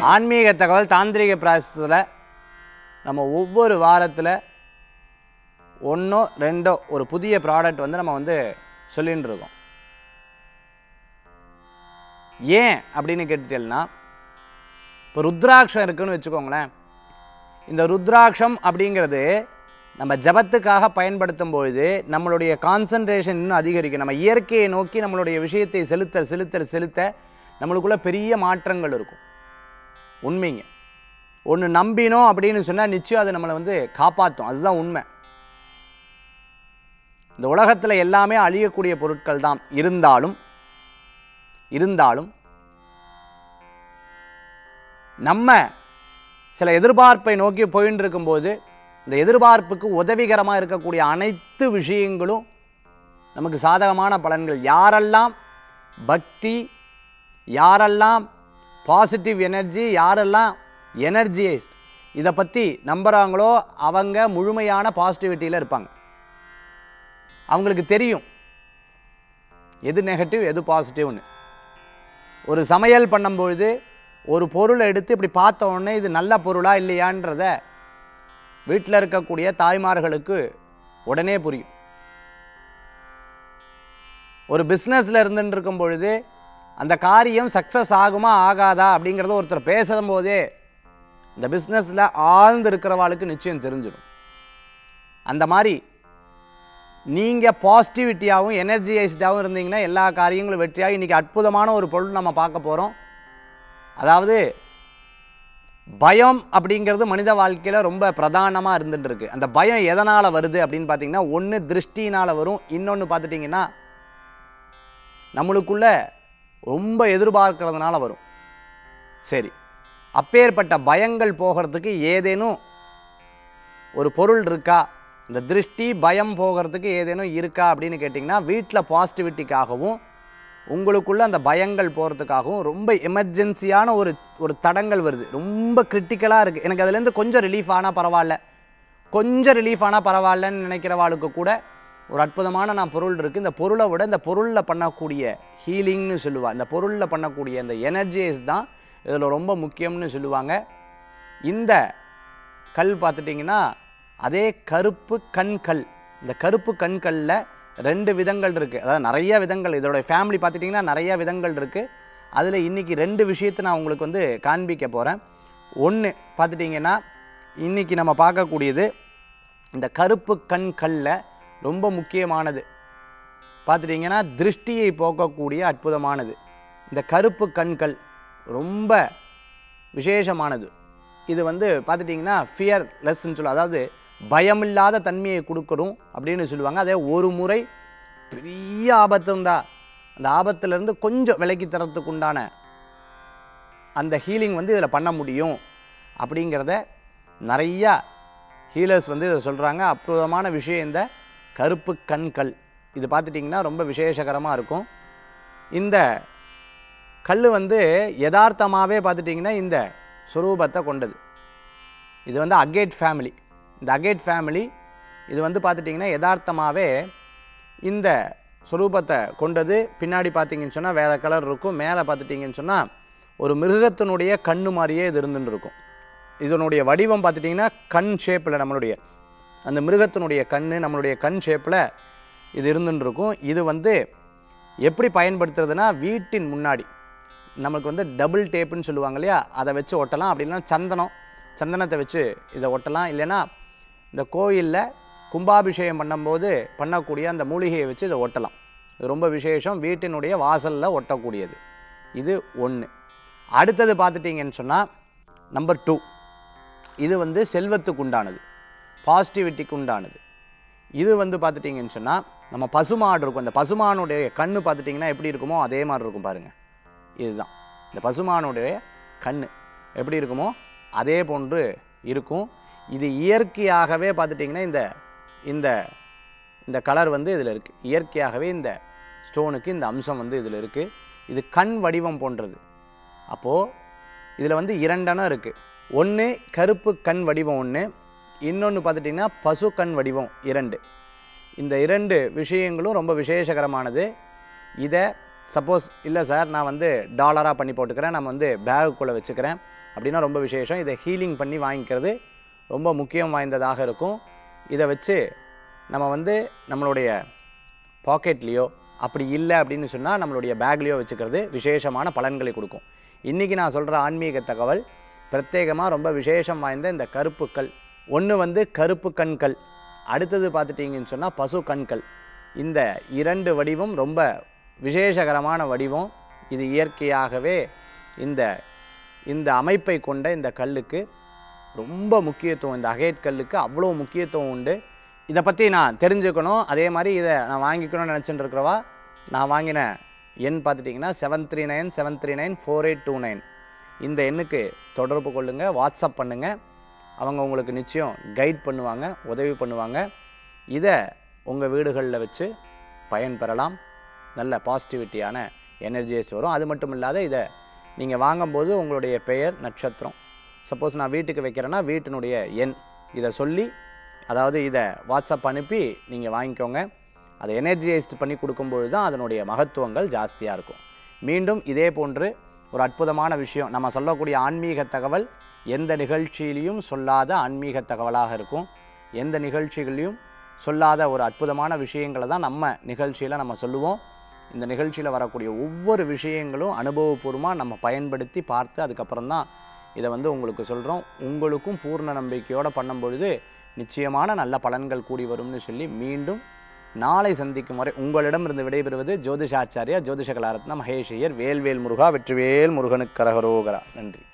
ஆன்மீக தகவல் தாந்திரிக பிராயசத்தில் நம்ம ஒவ்வொரு வாரத்தில் ஒன்றோ ரெண்டோ ஒரு புதிய ப்ராடக்ட் வந்து நம்ம வந்து சொல்லின்னு இருக்கோம் ஏன் அப்படின்னு கேட்டுட்டேன்னா இப்போ ருத்ராட்சம் இருக்குன்னு வச்சுக்கோங்களேன் இந்த ருத்ராட்சம் அப்படிங்கிறது நம்ம ஜபத்துக்காக பயன்படுத்தும் பொழுது நம்மளுடைய கான்சன்ட்ரேஷன் இன்னும் அதிகரிக்கும் நம்ம இயற்கையை நோக்கி நம்மளுடைய விஷயத்தை செலுத்த செலுத்த செலுத்த நம்மளுக்குள்ள பெரிய மாற்றங்கள் இருக்கும் உண்மைங்க ஒன்று நம்பினோம் அப்படின்னு சொன்னால் நிச்சயம் அது நம்மளை வந்து காப்பாற்றும் அதுதான் உண்மை இந்த உலகத்தில் எல்லாமே அழியக்கூடிய பொருட்கள் தான் இருந்தாலும் இருந்தாலும் நம்ம சில எதிர்பார்ப்பை நோக்கி போயின்னு இருக்கும்போது இந்த எதிர்பார்ப்புக்கு உதவிகரமாக இருக்கக்கூடிய அனைத்து விஷயங்களும் நமக்கு சாதகமான பலன்கள் யாரெல்லாம் பக்தி யாரெல்லாம் பாசிட்டிவ் எனர்ஜி யாரெல்லாம் எனர்ஜியைஸ்ட் இதை பற்றி நம்புகிறாங்களோ அவங்க முழுமையான பாசிட்டிவிட்டியில் இருப்பாங்க அவங்களுக்கு தெரியும் எது நெகட்டிவ் எது பாசிட்டிவ்னு ஒரு சமையல் பண்ணும்பொழுது ஒரு பொருளை எடுத்து இப்படி பார்த்த உடனே இது நல்ல பொருளா இல்லையான்றத வீட்டில் இருக்கக்கூடிய தாய்மார்களுக்கு உடனே புரியும் ஒரு பிஸ்னஸில் இருந்துட்டு இருக்கும் பொழுது அந்த காரியம் சக்ஸஸ் ஆகுமா ஆகாதா அப்படிங்கிறத ஒருத்தர் பேசும்போதே இந்த பிஸ்னஸில் ஆழ்ந்து இருக்கிறவாளுக்கு நிச்சயம் தெரிஞ்சிடும் அந்த மாதிரி நீங்கள் பாசிட்டிவிட்டியாகவும் எனர்ஜைஸ்டாகவும் இருந்தீங்கன்னா எல்லா காரியங்களும் வெற்றியாக இன்றைக்கி அற்புதமான ஒரு பொருள் நம்ம பார்க்க போகிறோம் அதாவது பயம் அப்படிங்கிறது மனித வாழ்க்கையில் ரொம்ப பிரதானமாக இருந்துட்டு இருக்கு அந்த பயம் எதனால் வருது அப்படின்னு பார்த்தீங்கன்னா ஒன்று திருஷ்டினால் வரும் இன்னொன்று பார்த்துட்டிங்கன்னா நம்மளுக்குள்ள ரொம்ப எதிர்பார்க்கறதுனால வரும் சரி அப்பேற்பட்ட பயங்கள் போகிறதுக்கு ஏதேனும் ஒரு பொருள் இருக்கா இந்த திருஷ்டி பயம் போகிறதுக்கு ஏதேனும் இருக்கா அப்படின்னு கேட்டிங்கன்னா வீட்டில் பாசிட்டிவிட்டிக்காகவும் உங்களுக்குள்ள அந்த பயங்கள் போகிறதுக்காகவும் ரொம்ப எமர்ஜென்சியான ஒரு ஒரு தடங்கள் வருது ரொம்ப கிரிட்டிக்கலாக இருக்குது எனக்கு அதுலேருந்து கொஞ்சம் ரிலீஃப் ஆனால் பரவாயில்ல கொஞ்சம் ரிலீஃப் ஆனால் பரவாயில்லன்னு நினைக்கிறவாளுக்கு கூட ஒரு அற்புதமான நான் பொருள் இருக்குது இந்த பொருளை விட இந்த பொருளில் பண்ணக்கூடிய ஹீலிங்னு சொல்லுவாள் இந்த பொருளில் பண்ணக்கூடிய அந்த எனர்ஜிஸ் தான் இதில் ரொம்ப முக்கியம்னு சொல்லுவாங்க இந்த கல் பார்த்துட்டிங்கன்னா அதே கருப்பு கண்கல் இந்த கருப்பு கண்கல்ல ரெண்டு விதங்கள் இருக்குது அதாவது நிறைய விதங்கள் இதோட ஃபேமிலி பார்த்துட்டிங்கன்னா நிறைய விதங்கள் இருக்குது அதில் இன்றைக்கி ரெண்டு விஷயத்தை நான் உங்களுக்கு வந்து காண்பிக்க போகிறேன் ஒன்று பார்த்துட்டிங்கன்னா இன்றைக்கி நம்ம பார்க்கக்கூடியது இந்த கருப்பு கண்கல்ல ரொம்ப முக்கியமானது பார்த்துட்டிங்கன்னா திருஷ்டியை போக்கக்கூடிய அற்புதமானது இந்த கருப்பு கண்கள் ரொம்ப விசேஷமானது இது வந்து பார்த்துட்டிங்கன்னா ஃபியர் லெஸ்ன்னு சொல்லுவோம் அதாவது பயமில்லாத தன்மையை கொடுக்கணும் அப்படின்னு சொல்லுவாங்க அதே ஒரு முறை பெரிய ஆபத்து இருந்தால் அந்த ஆபத்துலேருந்து கொஞ்சம் விலக்கி தரத்துக்கு உண்டான அந்த ஹீலிங் வந்து இதில் பண்ண முடியும் அப்படிங்கிறத நிறையா ஹீலர்ஸ் வந்து இதை சொல்கிறாங்க அற்புதமான விஷயம் இந்த கருப்பு கண்கள் இது பார்த்துட்டிங்கன்னா ரொம்ப விசேஷகரமாக இருக்கும் இந்த கல் வந்து யதார்த்தமாகவே பார்த்துட்டிங்கன்னா இந்த சுரூபத்தை கொண்டது இது வந்து அகேட் ஃபேமிலி இந்த அகேட் ஃபேமிலி இது வந்து பார்த்துட்டிங்கன்னா யதார்த்தமாகவே இந்த சுரூபத்தை கொண்டது பின்னாடி பார்த்தீங்கன்னு சொன்னால் வேறு கலர் இருக்கும் மேலே பார்த்துட்டிங்கன்னு சொன்னால் ஒரு மிருகத்தினுடைய கண்ணு மாதிரியே இது இருந்துன்னு இருக்கும் இதனுடைய வடிவம் பார்த்துட்டிங்கன்னா கண் ஷேப்பில் நம்மளுடைய அந்த மிருகத்தினுடைய கண் நம்மளுடைய கண் ஷேப்பில் இது இருந்துன்னு இருக்கும் இது வந்து எப்படி பயன்படுத்துறதுனா வீட்டின் முன்னாடி நமக்கு வந்து டபுள் டேப்புன்னு சொல்லுவாங்க இல்லையா அதை வச்சு ஒட்டலாம் அப்படின்னா சந்தனம் சந்தனத்தை வச்சு இதை ஒட்டலாம் இல்லைன்னா இந்த கோயிலில் கும்பாபிஷேகம் பண்ணும்போது பண்ணக்கூடிய அந்த மூலிகையை வச்சு இதை ஒட்டலாம் இது ரொம்ப விசேஷம் வீட்டினுடைய வாசலில் ஒட்டக்கூடியது இது ஒன்று அடுத்தது பார்த்துட்டிங்கன்னு சொன்னால் நம்பர் டூ இது வந்து செல்வத்துக்கு உண்டானது பாசிட்டிவிட்டிக்கு உண்டானது இது வந்து பார்த்துட்டிங்கன்னு சொன்னால் நம்ம பசுமாடு இருக்கும் அந்த பசுமானுடைய கண்ணு பார்த்துட்டிங்கன்னா எப்படி இருக்குமோ அதே மாதிரி இருக்கும் பாருங்கள் இதுதான் இந்த பசுமானுடைய கண் எப்படி இருக்குமோ அதே போன்று இருக்கும் இது இயற்கையாகவே பார்த்துட்டிங்கன்னா இந்த இந்த இந்த கலர் வந்து இதில் இருக்குது இயற்கையாகவே இந்த ஸ்டோனுக்கு இந்த அம்சம் வந்து இதில் இருக்குது இது கண் வடிவம் போன்றது அப்போது இதில் வந்து இரண்டெண்ணம் இருக்குது ஒன்று கருப்பு கண் வடிவம் ஒன்று இன்னொன்று பார்த்துட்டிங்கன்னா பசு கண் வடிவம் இரண்டு இந்த இரண்டு விஷயங்களும் ரொம்ப விசேஷகரமானது இதை சப்போஸ் இல்லை சார் நான் வந்து டாலராக பண்ணி போட்டுக்கிறேன் நம்ம வந்து பேகுக்குள்ளே வச்சுக்கிறேன் அப்படின்னா ரொம்ப விசேஷம் இதை ஹீலிங் பண்ணி வாங்கிக்கிறது ரொம்ப முக்கியம் வாய்ந்ததாக இருக்கும் இதை வச்சு நம்ம வந்து நம்மளுடைய பாக்கெட்லேயோ அப்படி இல்லை அப்படின்னு சொன்னால் நம்மளுடைய பேக்லேயோ வச்சுக்கிறது விசேஷமான பலன்களை கொடுக்கும் இன்றைக்கி நான் சொல்கிற ஆன்மீக தகவல் பிரத்யேகமாக ரொம்ப விசேஷம் வாய்ந்த இந்த கருப்புக்கள் ஒன்று வந்து கருப்பு கண்கள் அடுத்தது பார்த்துட்டிங்கன்னு சொன்னால் பசு கண்கள் இந்த இரண்டு வடிவம் ரொம்ப விசேஷகரமான வடிவம் இது இயற்கையாகவே இந்த இந்த அமைப்பை கொண்ட இந்த கல்லுக்கு ரொம்ப முக்கியத்துவம் இந்த அகேட் கல்லுக்கு அவ்வளோ முக்கியத்துவம் உண்டு இதை பற்றி நான் தெரிஞ்சுக்கணும் அதே மாதிரி இதை நான் வாங்கிக்கணும்னு நினச்சிட்டு இருக்கிறவா நான் வாங்கின எண் பார்த்துட்டிங்கன்னா seven three nine seven three nine four eight two nine இந்த எண்ணுக்கு தொடர்பு கொள்ளுங்கள் வாட்ஸ்அப் பண்ணுங்கள் அவங்க உங்களுக்கு நிச்சயம் கைட் பண்ணுவாங்க உதவி பண்ணுவாங்க இதை உங்கள் வீடுகளில் வச்சு பயன்பெறலாம் நல்ல பாசிட்டிவிட்டியான எனர்ஜிஸ் வரும் அது மட்டும் இல்லாத இதை நீங்கள் வாங்கும்போது உங்களுடைய பெயர் நட்சத்திரம் சப்போஸ் நான் வீட்டுக்கு வைக்கிறேன்னா வீட்டினுடைய எண் இதை சொல்லி அதாவது இதை வாட்ஸ்அப் அனுப்பி நீங்கள் வாங்கிக்கோங்க அதை எனர்ஜியைஸ்ட் பண்ணி கொடுக்கும்பொழுது தான் அதனுடைய மகத்துவங்கள் ஜாஸ்தியாக இருக்கும் மீண்டும் இதே போன்று ஒரு அற்புதமான விஷயம் நம்ம சொல்லக்கூடிய ஆன்மீக தகவல் எந்த நிகழ்ச்சியிலையும் சொல்லாத ஆன்மீக தகவலாக இருக்கும் எந்த நிகழ்ச்சிகளையும் சொல்லாத ஒரு அற்புதமான விஷயங்களை தான் நம்ம நிகழ்ச்சியில் நம்ம சொல்லுவோம் இந்த நிகழ்ச்சியில் வரக்கூடிய ஒவ்வொரு விஷயங்களும் அனுபவபூர்வமாக நம்ம பயன்படுத்தி பார்த்து அதுக்கப்புறம் தான் இதை வந்து உங்களுக்கு சொல்கிறோம் உங்களுக்கும் பூர்ண நம்பிக்கையோடு பண்ணும்பொழுது நிச்சயமான நல்ல பலன்கள் கூடி வரும்னு சொல்லி மீண்டும் நாளை சந்திக்கும் வரை உங்களிடமிருந்து விடைபெறுவது ஜோதிஷாச்சாரியா ஜோதிஷ கலாரத்ன மகேஷ் ஐயர் வேல்வேல் முருகா வெற்றிவேல் முருகனுக்கு கரகரோகரா நன்றி